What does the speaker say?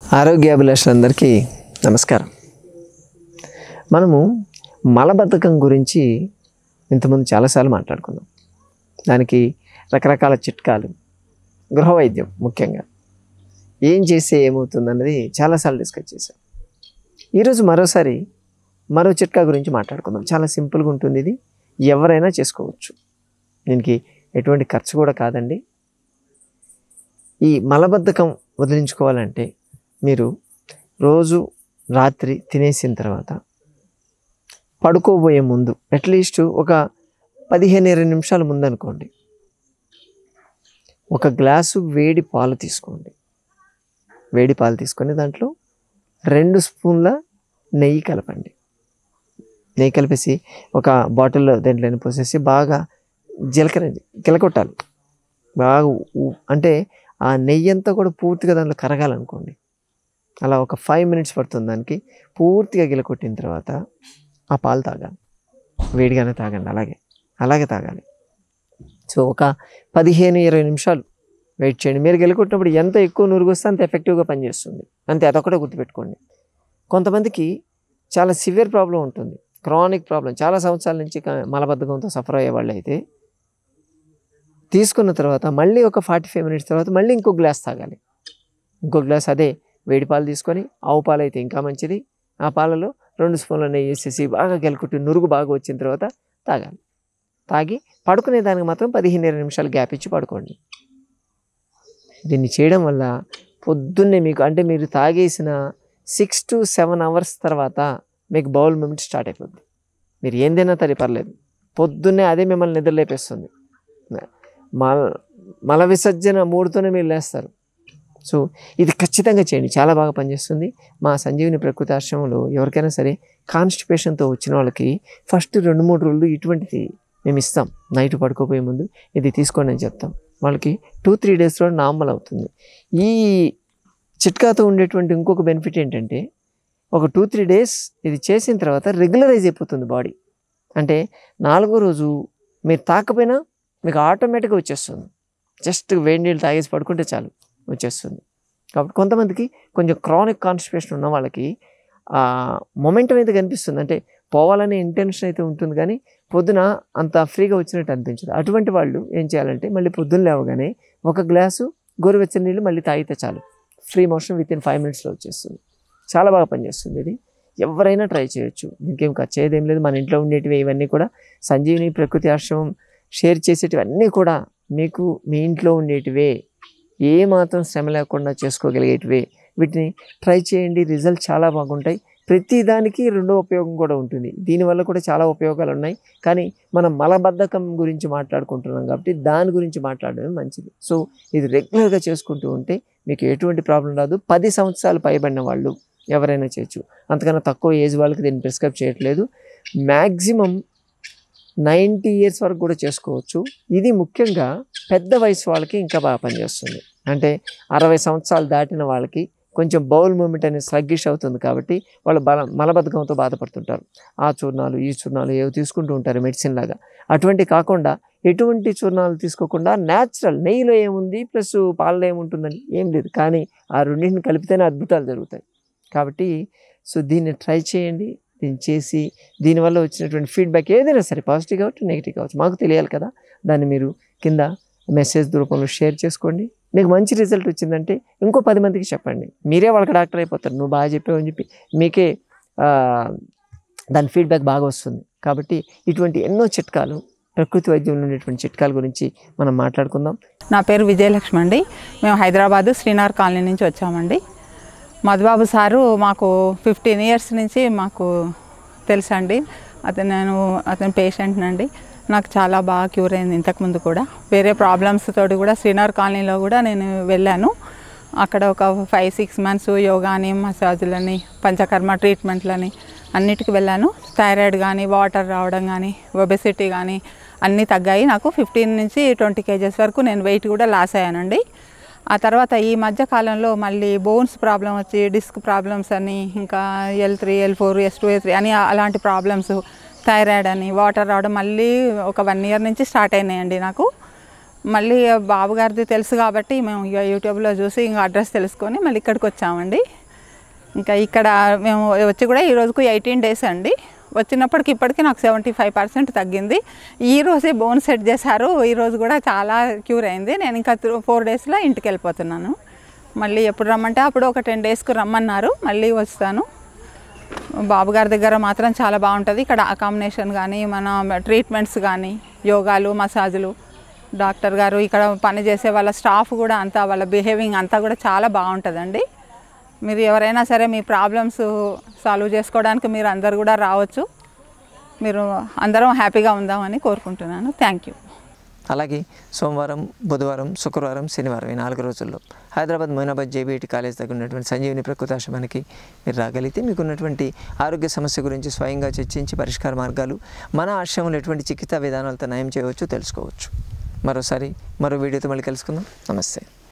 ఆరోగ్యాభిలాషులందరికీ నమస్కారం మనము మలబద్ధకం గురించి ఇంతకుముందు చాలాసార్లు మాట్లాడుకున్నాం దానికి రకరకాల చిట్కాలు గృహ వైద్యం ముఖ్యంగా ఏం చేస్తే ఏమవుతుందన్నది చాలాసార్లు డిస్కస్ చేశాం ఈరోజు మరోసారి మరో చిట్కా గురించి మాట్లాడుకుందాం చాలా సింపుల్గా ఉంటుంది ఇది ఎవరైనా చేసుకోవచ్చు దీనికి ఎటువంటి ఖర్చు కూడా కాదండి ఈ మలబద్ధకం వదిలించుకోవాలంటే మీరు రోజు రాత్రి తినేసిన తర్వాత పడుకోబోయే ముందు అట్లీస్ట్ ఒక పదిహేను ఇరవై నిమిషాల ముందు అనుకోండి ఒక గ్లాసు వేడి పాలు తీసుకోండి వేడి పాలు తీసుకొని దాంట్లో రెండు స్పూన్ల నెయ్యి కలపండి నెయ్యి కలిపేసి ఒక బాటిల్లో దేంట్లో పోసేసి బాగా జీలకర్ర గిలకొట్టాలి బాగా ఊ- అంటే ఆ నెయ్యి అంతా కూడా పూర్తిగా దాంట్లో కరగాలనుకోండి అలా ఒక ఫైవ్ మినిట్స్ పడుతుంది దానికి పూర్తిగా గిలకొట్టిన తర్వాత ఆ పాలు తాగాలి వేడిగానే తాగండి అలాగే అలాగే తాగాలి సో ఒక పదిహేను ఇరవై నిమిషాలు వెయిట్ చేయండి మీరు గెలుకొట్టినప్పుడు ఎంత ఎక్కువ నురుగు వస్తే అంత ఎఫెక్టివ్గా పనిచేస్తుంది అంతే అదొకటే గుర్తుపెట్టుకోండి కొంతమందికి చాలా సివియర్ ప్రాబ్లం ఉంటుంది క్రానిక్ ప్రాబ్లం చాలా సంవత్సరాల నుంచి క- మలబద్ధకంతో సఫర్ అయ్యే వాళ్ళు అయితే తీసుకున్న తర్వాత మళ్ళీ ఒక ఫార్టీ ఫైవ్ మినిట్స్ తర్వాత మళ్ళీ ఇంకో గ్లాస్ తాగాలి ఇంకో గ్లాస్ అదే వేడి పాలు తీసుకొని ఆవు పాలు అయితే ఇంకా మంచిది ఆ పాలలో రెండు స్పూన్ల నెయ్యి వేసేసి బాగా గెలుకుట్టి నురుగు బాగా వచ్చిన తర్వాత తాగాలి తాగి పడుకునే దానికి మాత్రం పదిహేను ఇరవై నిమిషాలు గ్యాప్ ఇచ్చి పడుకోండి దీన్ని చేయడం వల్ల పొద్దున్నే మీకు అంటే మీరు తాగేసిన సిక్స్ టు సెవెన్ అవర్స్ తర్వాత మీకు బౌల్ మూమెంట్ స్టార్ట్ అయిపోద్ది మీరు ఏం తిన్నా తరి పర్లేదు పొద్దున్నే అదే మిమ్మల్ని నిద్రలేపేస్తుంది మల మల విసర్జన మూడుతోనే మీరు లేస్తారు సో ఇది ఖచ్చితంగా చేయండి చాలా బాగా పనిచేస్తుంది మా సంజీవిని ప్రకృతి ఆశ్రమంలో ఎవరికైనా సరే కాన్స్టిపేషన్తో వచ్చిన వాళ్ళకి ఫస్ట్ రెండు మూడు రోజులు ఇటువంటిది మేము ఇస్తాం నైట్ పడుకోపోయే ముందు ఇది తీసుకోండి అని చెప్తాం వాళ్ళకి టూ త్రీ డేస్లో నార్మల్ అవుతుంది ఈ చిట్కాతో ఉండేటువంటి ఇంకొక బెనిఫిట్ ఏంటంటే ఒక టూ త్రీ డేస్ ఇది చేసిన తర్వాత రెగ్యులరైజ్ అయిపోతుంది బాడీ అంటే నాలుగో రోజు మీరు తాకపోయినా మీకు ఆటోమేటిక్గా వచ్చేస్తుంది జస్ట్ వేడి నీళ్ళు తాగేసి పడుకుంటే చాలు వచ్చేస్తుంది కాబట్టి కొంతమందికి కొంచెం క్రానిక్ కాన్స్టిపేషన్ ఉన్న వాళ్ళకి ఆ మొమెంటం అయితే కనిపిస్తుంది అంటే పోవాలనే ఇంటెన్షన్ అయితే ఉంటుంది కానీ పొద్దున అంత ఫ్రీగా వచ్చినట్టు అనిపించదు అటువంటి వాళ్ళు ఏం చేయాలంటే మళ్ళీ పొద్దున్న లేవగానే ఒక గ్లాసు గోరువెచ్చని నీళ్ళు మళ్ళీ తాగితే చాలు free motion within five మినిట్స్లో వచ్చేస్తుంది చాలా బాగా పనిచేస్తుంది ఇది ఎవరైనా ట్రై చేయొచ్చు ఇంకేం ఖర్చు అయ్యేది ఏం లేదు మన ఇంట్లో ఉండేటివి ఇవన్నీ కూడా సంజీవిని ప్రకృతి ఆశ్రమం షేర్ చేసేటివన్నీ కూడా మీకు మీ ఇంట్లో ఉండేటివే ఏ మాత్రం శ్రమ లేకుండా చేసుకోగలిగేటివే వీటిని ట్రై చేయండి రిజల్ట్ చాలా బాగుంటాయి ప్రతి దానికి రెండో ఉపయోగం కూడా ఉంటుంది దీనివల్ల కూడా చాలా ఉపయోగాలు ఉన్నాయి కానీ మనం మలబద్ధకం గురించి మాట్లాడుకుంటున్నాం కాబట్టి దాని గురించి మాట్లాడడమే మంచిది సో ఇది రెగ్యులర్గా చేసుకుంటూ ఉంటే మీకు ఎటువంటి ప్రాబ్లం రాదు పది సంవత్సరాలు పైబడిన వాళ్ళు ఎవరైనా చేయొచ్చు అంతకన్నా తక్కువ ఏజ్ వాళ్ళకి దీన్ని ప్రిస్క్రైబ్ చేయట్లేదు మ్యాక్సిమం నైంటీ ఇయర్స్ వరకు కూడా చేసుకోవచ్చు ఇది ముఖ్యంగా పెద్ద వయసు వాళ్ళకి ఇంకా బాగా పనిచేస్తుంది అంటే అరవై సంవత్సరాలు దాటిన వాళ్ళకి కొంచెం బౌల్ మూమెంట్ అనేది స్లగ్గిష్ అవుతుంది కాబట్టి వాళ్ళు బల మలబద్ధకంతో బాధపడుతుంటారు ఆ చూర్ణాలు ఈ చూర్ణాలు ఏవి తీసుకుంటూ ఉంటారు మెడిసిన్ లాగా అటువంటి కాకుండా ఎటువంటి చూర్ణాలు తీసుకోకుండా న్యాచురల్ నెయ్యిలో ఏముంది ప్లస్ పాలలో ఏముంటుందని ఏం లేదు కానీ ఆ రెండింటిని కలిపితేనే అద్భుతాలు జరుగుతాయి కాబట్టి సో దీన్ని ట్రై చేయండి దీన్ని చేసి దీనివల్ల వచ్చినటువంటి ఫీడ్బ్యాక్ ఏదైనా సరే పాజిటివ్ కావచ్చు నెగిటివ్ కావచ్చు మాకు తెలియాలి కదా దాన్ని మీరు కింద మెసేజ్ రూపంలో షేర్ చేసుకోండి మీకు మంచి రిజల్ట్ వచ్చిందంటే ఇంకో పది మందికి చెప్పండి మీరే వాళ్ళకి డాక్టర్ అయిపోతారు నువ్వు బాగా చెప్పావు అని చెప్పి మీకే ఆ, దాని ఫీడ్బ్యాక్ బాగా వస్తుంది కాబట్టి ఇటువంటి ఎన్నో చిట్కాలు ప్రకృతి వైద్యంలో ఉండేటువంటి చిట్కాల గురించి మనం మాట్లాడుకుందాం నా పేరు విజయలక్ష్మి అండి మేము హైదరాబాదు శ్రీనగర్ కాలనీ నుంచి వచ్చామండి మధుబాబు సారు మాకు ఫిఫ్టీన్ ఇయర్స్ నుంచి మాకు తెలుసండి అతను నేను అతని పేషెంట్ అండి నాకు చాలా బాగా క్యూర్ అయింది ఇంతకుముందు కూడా వేరే ప్రాబ్లమ్స్ తోటి కూడా శ్రీనగర్ కాలనీలో కూడా నేను వెళ్ళాను అక్కడ ఒక ఫైవ్ సిక్స్ మంత్స్ యోగాని మసాజులని పంచకర్మ ట్రీట్మెంట్లని అన్నిటికి వెళ్ళాను థైరాయిడ్ కానీ వాటర్ రావడం కానీ ఒబెసిటీ కానీ అన్నీ తగ్గాయి నాకు ఫిఫ్టీన్ నుంచి ట్వంటీ కేజెస్ వరకు నేను వెయిట్ కూడా లాస్ అయ్యానండి ఆ తర్వాత ఈ మధ్య కాలంలో మళ్ళీ బోన్స్ ప్రాబ్లం వచ్చి డిస్క్ ప్రాబ్లమ్స్ అని ఇంకా L three L four S two S three అని అలాంటి ప్రాబ్లమ్స్ థైరాయిడ్ అని వాటర్ రావడం మళ్ళీ ఒక వన్ ఇయర్ నుంచి స్టార్ట్ అయినాయండి నాకు మళ్ళీ బాబు గారిది తెలుసు కాబట్టి మేము ఇక యూట్యూబ్లో చూసి ఇంకా అడ్రస్ తెలుసుకొని మళ్ళీ ఇక్కడికి వచ్చామండి ఇంకా ఇక్కడ మేము వచ్చి కూడా ఈ రోజుకు ఎయిటీన్ డేస్ అండి వచ్చినప్పటికి ఇప్పటికి నాకు సెవెంటీ ఫైవ్ పర్సెంట్ తగ్గింది ఈ రోజే బోన్ సెట్ చేశారు ఈ రోజు కూడా చాలా క్యూర్ అయింది నేను ఇంకా ఫోర్ డేస్లో ఇంటికి వెళ్ళిపోతున్నాను మళ్ళీ ఎప్పుడు రమ్మంటే అప్పుడు ఒక టెన్ డేస్కి రమ్మన్నారు మళ్ళీ వస్తాను బాబు గారి దగ్గర మాత్రం చాలా బాగుంటుంది ఇక్కడ అకామినేషన్ కానీ మన ట్రీట్మెంట్స్ కానీ యోగాలు మసాజులు డాక్టర్ గారు ఇక్కడ పనిచేసే వాళ్ళ స్టాఫ్ కూడా అంతా వాళ్ళ బిహేవింగ్ అంతా కూడా చాలా బాగుంటుందండి మీరు ఎవరైనా సరే మీ ప్రాబ్లమ్స్ సాల్వ్ చేసుకోవడానికి మీరు అందరు కూడా రావచ్చు మీరు అందరం హ్యాపీగా ఉందామని కోరుకుంటున్నాను థ్యాంక్ యూ అలాగే సోమవారం బుధవారం శుక్రవారం శనివారం ఈ నాలుగు రోజుల్లో హైదరాబాద్ మొయినాబాద్ జేబీటీ కాలేజ్ దగ్గర ఉన్నటువంటి సంజీవిని ప్రకృతాశ్రమానికి మీరు రాగలిగితే మీకు ఉన్నటువంటి ఆరోగ్య సమస్య గురించి స్వయంగా చర్చించి పరిష్కార మార్గాలు మన ఆశ్రమంలో ఎటువంటి చికిత్సా విధానాలతో నయం చేయవచ్చు తెలుసుకోవచ్చు మరోసారి మరో వీడియోతో మళ్ళీ కలుసుకుందాం నమస్తే